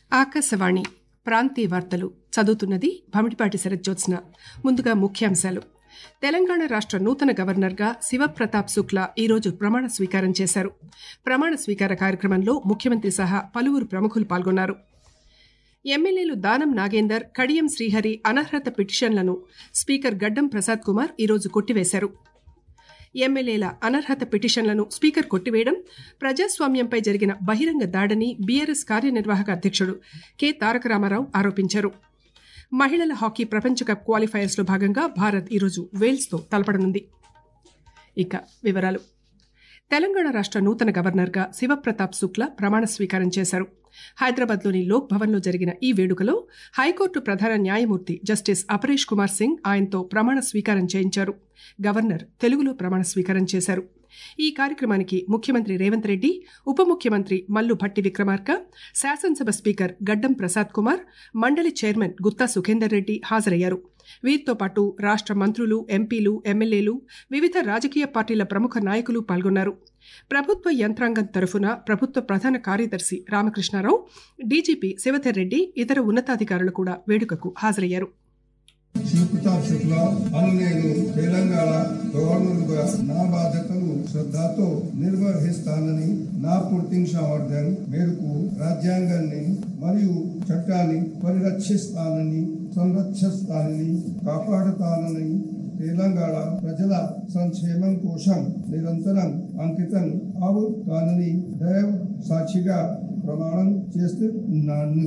ఆకాశవాణి ప్రాంతీయ వార్తలు చదువుతున్నది భమిడిపాటి శరజ్జోత్స్న ముందుగా ముఖ్యాంశాలు తెలంగాణ రాష్ట్ర నూతన గవర్నర్గా శివప్రతాప్ శుక్లా ఈరోజు ప్రమాణ స్వీకారం చేశారు ప్రమాణ స్వీకార కార్యక్రమంలో ముఖ్యమంత్రి సహా పలువురు ప్రముఖులు పాల్గొన్నారు ఎమ్మెల్యేలు దానం నాగేందర్ కడియం శ్రీహరి అనర్హత పిటిషన్లను స్పీకర్ గడ్డం ప్రసాద్ కుమార్ ఈరోజు కొట్టివేశారు ఎమ్మెల్యేల అనర్హత పిటిషన్లను స్పీకర్ కొట్టివేయడం ప్రజాస్వామ్యంపై జరిగిన బహిరంగ దాడని బీఆర్ఎస్ కార్యనిర్వాహక అధ్యక్షుడు కె తారక రామారావు ఆరోపించారు మహిళల హాకీ ప్రపంచ కప్ క్వాలిఫైయర్స్లో భాగంగా భారత్ ఈరోజు వేల్స్తో తలపడనుంది ఇక వివరాలు తెలంగాణ రాష్ట్ర నూతన గవర్నర్గా శివప్రతాప్ శుక్లా ప్రమాణ స్వీకారం చేశారు హైదరాబాద్లోని లోక్ భవన్లో జరిగిన ఈ వేడుకలో హైకోర్టు ప్రధాన న్యాయమూర్తి జస్టిస్ అపరేష్ కుమార్ సింగ్ ఆయనతో ప్రమాణ స్వీకారం చేయించారు గవర్నర్ తెలుగులో ప్రమాణ స్వీకారం చేశారు ఈ కార్యక్రమానికి ముఖ్యమంత్రి రేవంత్ రెడ్డి ఉప ముఖ్యమంత్రి మల్లు భట్టి విక్రమార్క శాసనసభ స్పీకర్ గడ్డం ప్రసాద్ కుమార్ మండలి చైర్మన్ గుత్తా సుఖేందర్ రెడ్డి హాజరయ్యారు వీరితో పాటు రాష్ట్ర మంత్రులు ఎంపీలు ఎమ్మెల్యేలు వివిధ రాజకీయ పార్టీల ప్రముఖ నాయకులు పాల్గొన్నారు ప్రభుత్వ యంత్రాంగం తరఫున ప్రభుత్వ ప్రధాన కార్యదర్శి రామకృష్ణారావు డీజీపీ శివధర్ రెడ్డి ఇతర ఉన్నతాధికారులు కూడా వేడుకకు హాజరయ్యారు శివప్రతాప్ శుక్లా అను నేను తెలంగాణ గవర్నర్గా నా బాధ్యతలు శ్రద్ధతో నిర్వహిస్తానని నా పూర్తి సామర్థ్యం మేరకు రాజ్యాంగాన్ని మరియు చట్టాన్ని పరిరక్షిస్తానని సంరక్షిస్తానని కాపాడుతానని తెలంగాణ ప్రజల సంక్షేమం కోసం నిరంతరం అంకితం అవుతానని దైవ సాక్షిగా ప్రమాణం చేస్తున్నాను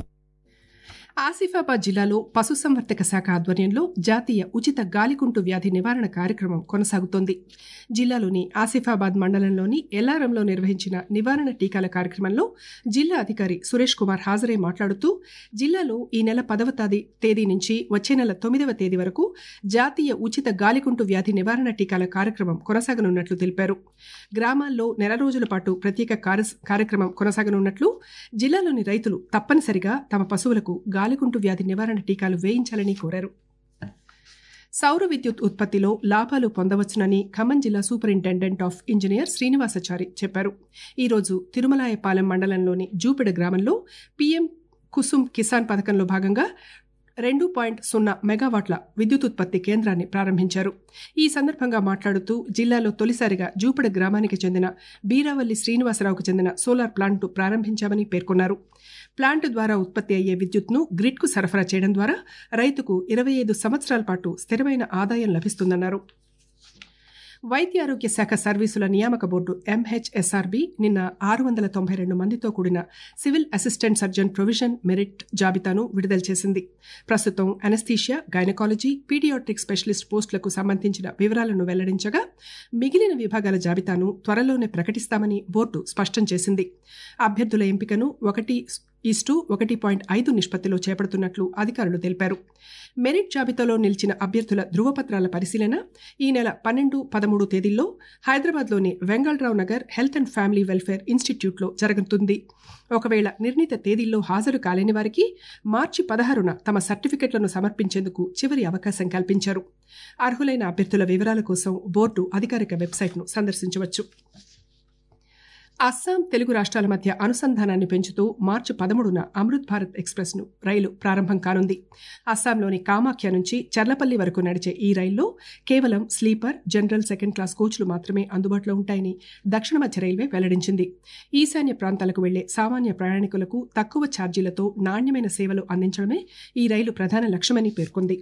ఆసిఫాబాద్ జిల్లాలో పశుసంవర్ధక శాఖ ఆధ్వర్యంలో జాతీయ ఉచిత గాలికుంటు వ్యాధి నివారణ కార్యక్రమం కొనసాగుతోంది జిల్లాలోని ఆసిఫాబాద్ మండలంలోని ఎల్లారంలో నిర్వహించిన నివారణ టీకాల కార్యక్రమంలో జిల్లా అధికారి సురేష్ కుమార్ హాజరై మాట్లాడుతూ జిల్లాలో ఈ నెల పదవ తేదీ నుంచి వచ్చే నెల తొమ్మిదవ తేదీ వరకు జాతీయ ఉచిత గాలికుంటు వ్యాధి నివారణ టీకాల కార్యక్రమం కొనసాగనున్నట్లు తెలిపారు గ్రామాల్లో నెల రోజుల పాటు ప్రత్యేక కార్యక్రమం కొనసాగనున్నట్లు జిల్లాలోని రైతులు తప్పనిసరిగా తమ పశువులకు గాలికుంటు వ్యాధి నివారణ టీకాలు వేయించాలని కోరారు సౌర విద్యుత్ ఉత్పత్తిలో లాభాలు పొందవచ్చునని ఖమ్మం జిల్లా సూపరింటెండెంట్ ఆఫ్ ఇంజనీర్ శ్రీనివాసచారి చెప్పారు ఈరోజు తిరుమలాయపాలెం మండలంలోని జూపిడ గ్రామంలో పీఎం కుసుమ్ కిసాన్ పథకంలో భాగంగా రెండు పాయింట్ సున్నా మెగావాట్ల విద్యుత్ ఉత్పత్తి కేంద్రాన్ని ప్రారంభించారు ఈ సందర్భంగా మాట్లాడుతూ జిల్లాలో తొలిసారిగా జూపడ గ్రామానికి చెందిన బీరావల్లి శ్రీనివాసరావుకు చెందిన సోలార్ ప్లాంట్ ప్రారంభించామని పేర్కొన్నారు ప్లాంట్ ద్వారా ఉత్పత్తి అయ్యే విద్యుత్ను గ్రిడ్కు సరఫరా చేయడం ద్వారా రైతుకు ఇరవై ఐదు సంవత్సరాల పాటు స్థిరమైన ఆదాయం లభిస్తుందన్నారు వైద్య ఆరోగ్య శాఖ సర్వీసుల నియామక బోర్డు ఎంహెచ్ఎస్ఆర్బి నిన్న ఆరు వందల తొంభై రెండు మందితో కూడిన civil assistant surgeon provision merit జాబితాను విడుదల చేసింది ప్రస్తుతం అనస్థీషియా గైనకాలజీ పీడియాట్రిక్ స్పెషలిస్ట్ పోస్టులకు సంబంధించిన వివరాలను వెల్లడించగా మిగిలిన విభాగాల జాబితాను త్వరలోనే ప్రకటిస్తామని బోర్డు స్పష్టం చేసింది అభ్యర్థుల ఎంపికను ఒకటి ఈస్టు ఒకటి పాయింట్ ఐదు నిష్పత్తిలో చేపడుతున్నట్లు అధికారులు తెలిపారు మెరిట్ జాబితాలో నిలిచిన అభ్యర్థుల ధృవపత్రాల పరిశీలన ఈ నెల పన్నెండు పదమూడు తేదీల్లో హైదరాబాద్లోని Vengalrao Nagar health and family welfare ఇన్స్టిట్యూట్లో జరుగుతుంది ఒకవేళ నిర్ణీత తేదీల్లో హాజరు కాలేని వారికి మార్చి పదహారున తమ సర్టిఫికెట్లను సమర్పించేందుకు చివరి అవకాశం కల్పించారు అర్హులైన అభ్యర్థుల వివరాల కోసం బోర్డు అధికారిక వెబ్సైట్ను సందర్శించవచ్చు అస్సాం తెలుగు రాష్ట్రాల మధ్య అనుసంధానాన్ని పెంచుతూ మార్చి పదమూడున అమృత్ భారత్ ఎక్స్ప్రెస్ ను రైలు ప్రారంభం కానుంది అస్సాంలోని కామాఖ్య నుంచి చర్లపల్లి వరకు నడిచే ఈ రైల్లో కేవలం స్లీపర్ జనరల్ సెకండ్ క్లాస్ కోచ్లు మాత్రమే అందుబాటులో ఉంటాయని దక్షిణ మధ్య రైల్వే వెల్లడించింది ఈశాన్య ప్రాంతాలకు వెళ్లే సామాన్య ప్రయాణికులకు తక్కువ ఛార్జీలతో నాణ్యమైన సేవలు అందించడమే ఈ రైలు ప్రధాన లక్ష్యమని పేర్కొంది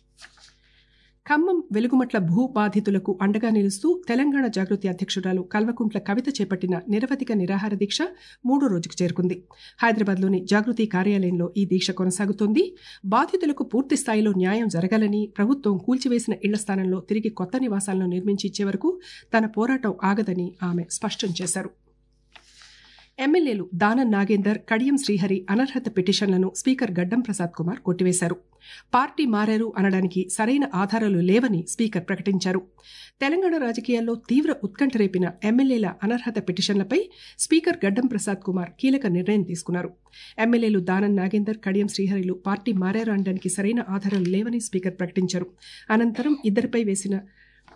ఖమ్మం వెలుగుమట్ల భూ బాధితులకు అండగా నిలుస్తూ తెలంగాణ జాగృతి అధ్యక్షురాలు కల్వకుంట్ల కవిత చేపట్టిన నిరవధిక నిరాహార దీక్ష మూడో రోజుకు చేరుకుంది హైదరాబాద్లోని జాగృతి కార్యాలయంలో ఈ దీక్ష కొనసాగుతోంది బాధితులకు పూర్తి స్థాయిలో న్యాయం జరగాలని ప్రభుత్వం కూల్చివేసిన ఇళ్ల స్థానంలో తిరిగి కొత్త నివాసాలను నిర్మించి ఇచ్చే వరకు తన పోరాటం ఆగదని ఆమె స్పష్టం చేశారు ఎమ్మెల్యేలు దానం నాగేందర్ కడియం శ్రీహరి అనర్హత పిటిషన్లను స్పీకర్ గడ్డం ప్రసాద్ కుమార్ కొట్టివేశారు పార్టీ మారారు అనడానికి సరైన ఆధారాలు లేవని స్పీకర్ ప్రకటించారు తెలంగాణ రాజకీయాల్లో తీవ్ర ఉత్కంఠ రేపిన ఎమ్మెల్యేల అనర్హత పిటిషన్లపై స్పీకర్ గడ్డం ప్రసాద్ కుమార్ కీలక నిర్ణయం తీసుకున్నారు ఎమ్మెల్యేలు దానం నాగేందర్ కడియం శ్రీహరిలు పార్టీ మారారు అనడానికి సరైన ఆధారాలు లేవని స్పీకర్ ప్రకటించారు అనంతరం ఇద్దరిపై వేసిన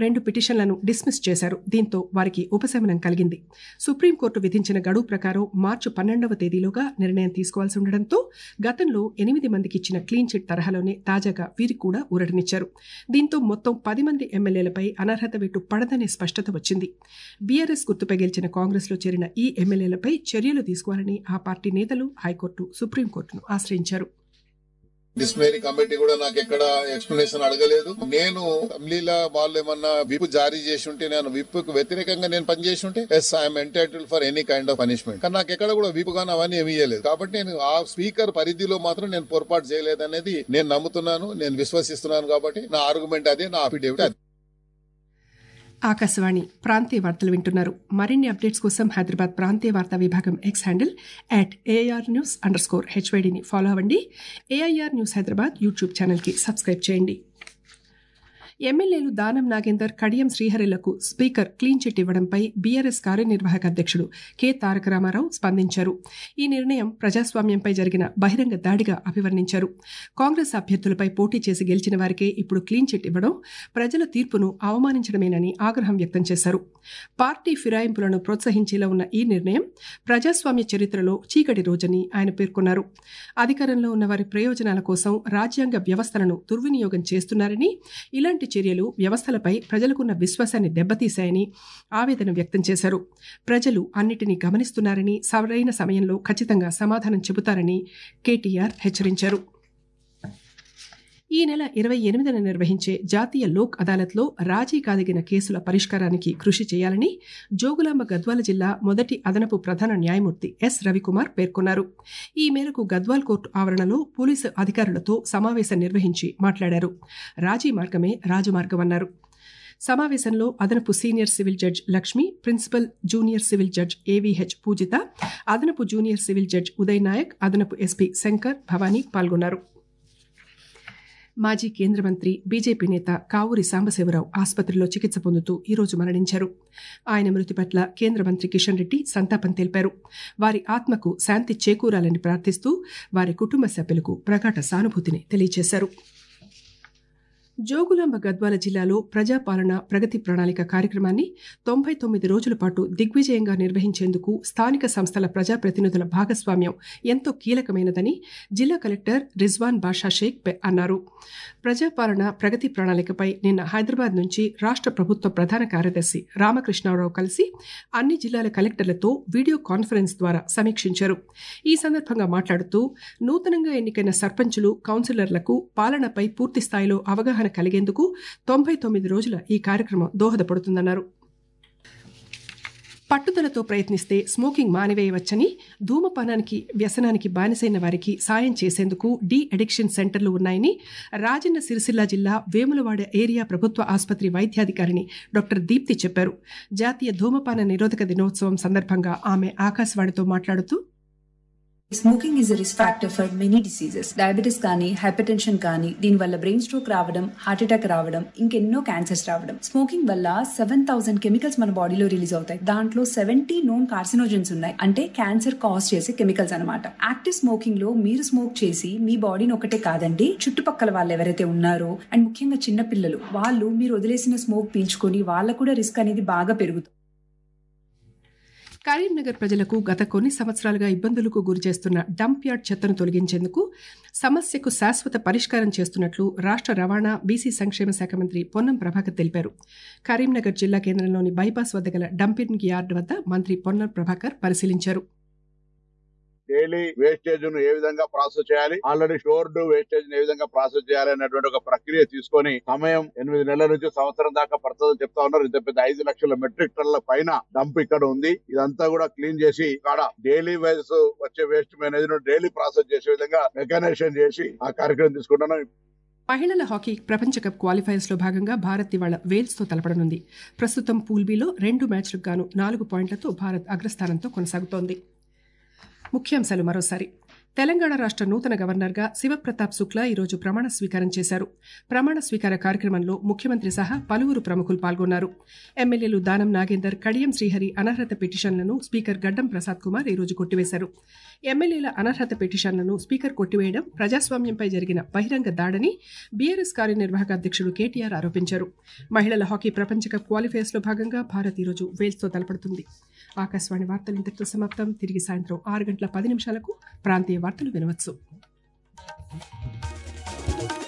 రెండు పిటిషన్లను డిస్మిస్ చేశారు దీంతో వారికి ఉపశమనం కలిగింది సుప్రీంకోర్టు విధించిన గడువు ప్రకారం మార్చి పన్నెండవ తేదీలోగా నిర్ణయం తీసుకోవాల్సి ఉండడంతో గతంలో ఎనిమిది మందికి ఇచ్చిన క్లీన్ చిట్ తరహాలోనే తాజాగా వీరికి కూడా ఊరటనిచ్చారు దీంతో మొత్తం పది మంది ఎమ్మెల్యేలపై అనర్హత వేటు పడదనే స్పష్టత వచ్చింది బీఆర్ఎస్ గుర్తుపై గెలిచిన కాంగ్రెస్లో చేరిన ఈ ఎమ్మెల్యేలపై చర్యలు తీసుకోవాలని ఆ పార్టీ నేతలు హైకోర్టు సుప్రీంకోర్టును ఆశ్రయించారు డిస్ప్లేని కమిటీ కూడా నాకు ఎక్కడ ఎక్స్ప్లెనేషన్ అడగలేదు నేను అసెంబ్లీలో వాళ్ళు ఏమన్నా విప్ జారీ చేసి ఉంటే నేను విప్ కు వ్యతిరేకంగా నేను పనిచేసి ఉంటే yes I'm entitled for any kind of punishment కానీ నాకు ఎక్కడ కూడా విప్ కానీ అవన్నీ ఏమి ఇయ్యలేదు కాబట్టి నేను ఆ స్పీకర్ పరిధిలో మాత్రం నేను పొరపాటు చేయలేదనేది నేను నమ్ముతున్నాను నేను విశ్వసిస్తున్నాను కాబట్టి నా ఆర్గ్యుమెంట్ అదే నా అఫిడేవిట్ అదే ఆకాశవాణి ప్రాంతీయ వార్తలు వింటున్నారు మరిన్ని అప్డేట్స్ కోసం హైదరాబాద్ ప్రాంతీయ వార్తా విభాగం X handle at AR news underscore హెచ్వైడిని ఫాలో అవ్వండి ఏఐఆర్ న్యూస్ హైదరాబాద్ యూట్యూబ్ ఛానల్కి సబ్స్క్రైబ్ చేయండి ఎమ్మెల్యేలు దానం నాగేందర్ కడియం శ్రీహరిలకు స్పీకర్ క్లీన్ చిట్ ఇవ్వడంపై బీఆర్ఎస్ కార్యనిర్వాహక అధ్యక్షుడు కె తారక రామారావు స్పందించారు ఈ నిర్ణయం ప్రజాస్వామ్యంపై జరిగిన బహిరంగ దాడిగా అభివర్ణించారు కాంగ్రెస్ అభ్యర్థులపై పోటీ చేసి గెలిచిన వారికే ఇప్పుడు క్లీన్ చిట్ ఇవ్వడం ప్రజల తీర్పును అవమానించడమేనని ఆగ్రహం వ్యక్తం చేశారు పార్టీ ఫిరాయింపులను ప్రోత్సహించేలా ఉన్న ఈ నిర్ణయం ప్రజాస్వామ్య చరిత్రలో చీకటి రోజని ఆయన పేర్కొన్నారు అధికారంలో ఉన్న వారి ప్రయోజనాల కోసం రాజ్యాంగ వ్యవస్థలను దుర్వినియోగం చేస్తున్నారని ఇలాంటి చర్యలు వ్యవస్థలపై ప్రజలకున్న విశ్వాసాన్ని దెబ్బతీశాయని ఆవేదన వ్యక్తం చేశారు ప్రజలు అన్నిటినీ గమనిస్తున్నారని సరైన సమయంలో ఖచ్చితంగా సమాధానం చెబుతారని కేటీఆర్ హెచ్చరించారు ఈ నెల ఇరవై ఎనిమిదిన నిర్వహించే జాతీయ లోక్ అదాలత్లో రాజీ కాదిగిన కేసుల పరిష్కారానికి కృషి చేయాలని జోగులాంబ గద్వాల జిల్లా మొదటి అదనపు ప్రధాన న్యాయమూర్తి ఎస్ రవికుమార్ పేర్కొన్నారు ఈ మేరకు గద్వాల్ కోర్టు ఆవరణలో పోలీసు అధికారులతో సమావేశం నిర్వహించి మాట్లాడారు రాజీ మార్గమే రాజమార్గమన్నారు సమావేశంలో అదనపు senior civil judge Lakshmi principal junior civil judge AVH Poojitha అదనపు junior civil judge Uday Naik అదనపు ఎస్పీ శంకర్ భవానీ పాల్గొన్నారు మాజీ కేంద్ర మంత్రి బీజేపీ నేత కావూరి సాంబశివరావు ఆసుపత్రిలో చికిత్స పొందుతూ ఈరోజు మరణించారు ఆయన మృతి పట్ల కేంద్ర మంత్రి కిషన్ రెడ్డి సంతాపం తెలిపారు వారి ఆత్మకు శాంతి చేకూరాలని ప్రార్థిస్తూ వారి కుటుంబ సభ్యులకు ప్రగాఢ సానుభూతిని తెలియజేశారు జోగులాంబ గద్వాల జిల్లాలో ప్రజాపాలన ప్రగతి ప్రణాళిక కార్యక్రమాన్ని తొంభై తొమ్మిది రోజుల పాటు దిగ్విజయంగా నిర్వహించేందుకు స్థానిక సంస్థల ప్రజాప్రతినిధుల భాగస్వామ్యం ఎంతో కీలకమైనదని జిల్లా కలెక్టర్ రిజ్వాన్ బాషా షేక్ పె- అన్నారు ప్రజాపాలన ప్రగతి ప్రణాళికపై నిన్న హైదరాబాద్ నుంచి రాష్ట్ర ప్రభుత్వ ప్రధాన కార్యదర్శి రామకృష్ణారావు కలిసి అన్ని జిల్లాల కలెక్టర్లతో వీడియో కాన్ఫరెన్స్ ద్వారా సమీక్షించారు ఈ సందర్భంగా మాట్లాడుతూ నూతనంగా ఎన్నికైన సర్పంచులు కౌన్సిలర్లకు పాలనపై పూర్తి స్థాయిలో అవగాహన కలిగేందుకు తొంభై తొమ్మిది రోజుల ఈ కార్యక్రమం దోహదపడుతుందన్నారు పట్టుదలతో ప్రయత్నిస్తే స్మోకింగ్ మానివేయవచ్చని ధూమపానానికి వ్యసనానికి బానిసైన వారికి సాయం చేసేందుకు డి అడిక్షన్ సెంటర్లు ఉన్నాయని రాజన్న సిరిసిల్ల జిల్లా వేములవాడ ఏరియా ప్రభుత్వ ఆసుపత్రి వైద్యాధికారిని డాక్టర్ దీప్తి చెప్పారు జాతీయ ధూమపాన నిరోధక దినోత్సవం సందర్భంగా ఆమె ఆకాశవాణితో మాట్లాడుతూ smoking is risk factor for many diseases diabetes కానీ హైపర్ టెన్షన్ కానీ దీనివల్ల బ్రెయిన్ స్ట్రోక్ రావడం హార్ట్ అటాక్ రావడం ఇంకెన్నో క్యాన్సర్స్ రావడం స్మోకింగ్ వల్ల సెవెన్ థౌసండ్ కెమికల్స్ మన బాడీలో రిలీజ్ అవుతాయి దాంట్లో సెవెంటీ నోన్ కార్సినోజన్స్ ఉన్నాయి అంటే క్యాన్సర్ కాజ్ చేసే కెమికల్స్ అనమాట యాక్టివ్ స్మోకింగ్ లో మీరు స్మోక్ చేసి మీ బాడీని ఒకటే కాదండి చుట్టుపక్కల వాళ్ళు ఎవరైతే ఉన్నారో అండ్ ముఖ్యంగా చిన్న పిల్లలు వాళ్ళు మీరు వదిలేసిన స్మోక్ పీల్చుకొని వాళ్ళకు కూడా రిస్క్ అనేది బాగా పెరుగుతుంది కరీంనగర్ ప్రజలకు గత కొన్ని సంవత్సరాలుగా ఇబ్బందులకు గురి చేస్తున్న డంప్ యార్డ్ చెత్తను తొలగించేందుకు సమస్యకు శాశ్వత పరిష్కారం చేస్తున్నట్లు రాష్ట్ర రవాణా బీసీ సంక్షేమ శాఖ మంత్రి పొన్నం ప్రభాకర్ తెలిపారు కరీంనగర్ జిల్లా కేంద్రంలోని బైపాస్ వద్ద గల డంపింగ్ యార్డ్ వద్ద మంత్రి పొన్నం ప్రభాకర్ పరిశీలించారు డైలీ వేస్టేజ్ ను ఏ విధంగా ప్రాసెస్ చేయాలి ఆల్రెడీ స్టోర్డ్ వేస్టేజ్ ఏ విధంగా ప్రాసెస్ చేయాలి అనేటువంటి ఒక ప్రక్రియ తీసుకొని సమయం ఎనిమిది నెలల నుంచి సంవత్సరం దాకా పడుతుందని చెప్తా ఉన్నారు ఇంత పెద్ద ఐదు లక్షల మెట్రిక్ టన్నుల పైన డంప్ ఇక్కడ ఉంది ఇదంతా కూడా క్లీన్ చేసి ఇక్కడ డైలీ వైజ్ వచ్చే వేస్ట్ మేనేజ్ డైలీ ప్రాసెస్ చేసే విధంగా మెకానైజేషన్ చేసి ఆ కార్యక్రమం తీసుకుంటున్నాం మహిళల హాకీ ప్రపంచ కప్ క్వాలిఫైర్స్ లో భాగంగా భారత్ ఇవాళ వేల్స్ తో తలపడనుంది ప్రస్తుతం పూల్ బిలో రెండు మ్యాచ్లకు గాను నాలుగు పాయింట్లతో భారత్ అగ్రస్థానంతో కొనసాగుతోంది ముఖ్యాంశాలు మరోసారి తెలంగాణ రాష్ట్ర నూతన గవర్నర్గా శివప్రతాప్ శుక్లా ఈరోజు ప్రమాణ స్వీకారం చేశారు ప్రమాణ స్వీకార కార్యక్రమంలో ముఖ్యమంత్రి సహా పలువురు ప్రముఖులు పాల్గొన్నారు ఎమ్మెల్యేలు దానం నాగేందర్ కడియం శ్రీహరి అనర్హత పిటిషన్లను స్పీకర్ గడ్డం ప్రసాద్ కుమార్ ఈరోజు కొట్టివేశారు ఎమ్మెల్యేల అనర్హత పిటిషన్లను స్పీకర్ కొట్టివేయడం ప్రజాస్వామ్యంపై జరిగిన బహిరంగ దాడని బీఆర్ఎస్ కార్యనిర్వాహక అధ్యక్షుడు కేటీఆర్ ఆరోపించారు మహిళల హాకీ ప్రపంచ కప్ క్వాలిఫైర్స్ లో భాగంగా భారత్ ఈరోజు వేల్స్తో తలపడుతుంది ఆకాశవాణి వార్తలు ఇంతటితో సమాప్తం తిరిగి సాయంత్రం ఆరు గంటల పది నిమిషాలకు ప్రాంతీయ వార్తలు వినవచ్చు